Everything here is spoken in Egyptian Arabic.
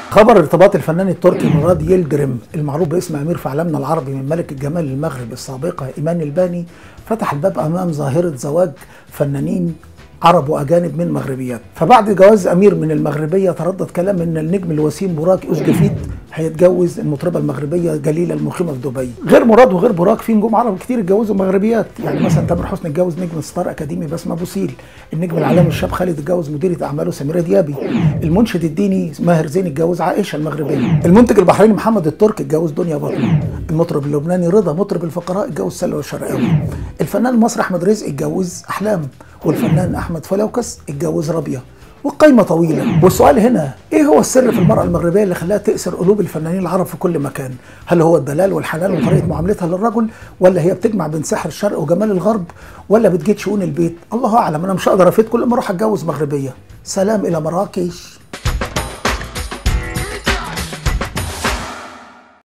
خبر ارتباط الفنان التركي مراد يلدرم المعروف باسم امير في عالمنا العربي من ملك الجمال المغرب السابقه ايمان الباني فتح الباب امام ظاهره زواج فنانين عرب واجانب من مغربيات فبعد جواز امير من المغربيه تردد كلام ان النجم الوسيم براك اوزجفيت هيتجوز المطربه المغربيه جليله المقيمه في دبي غير مراد وغير براك في نجوم عرب كتير اتجوزوا مغربيات يعني مثلا تامر حسني اتجوز نجم ستار اكاديمي بسمه بوسيل النجم العالمي الشاب خالد اتجوز مديره اعماله سميره ديابي المنشد الديني ماهر زين اتجوز عائشه المغربيه المنتج البحريني محمد التركي اتجوز دنيا بطل المطرب اللبناني رضا مطرب الفقراء اتجوز سلوى الشرقاوي الفنان المصري احمد رزق اتجوز احلام والفنان احمد فلوكس اتجوز رابيه والقايمه طويله والسؤال هنا ايه هو السر في المراه المغربيه اللي خلاها تأسر قلوب الفنانين العرب في كل مكان هل هو الدلال والحنان وطريقه معاملتها للرجل ولا هي بتجمع بين سحر الشرق وجمال الغرب ولا بتجيد شؤون البيت الله اعلم انا مش هقدر افيد كل ما اروح اتجوز مغربيه سلام الى مراكش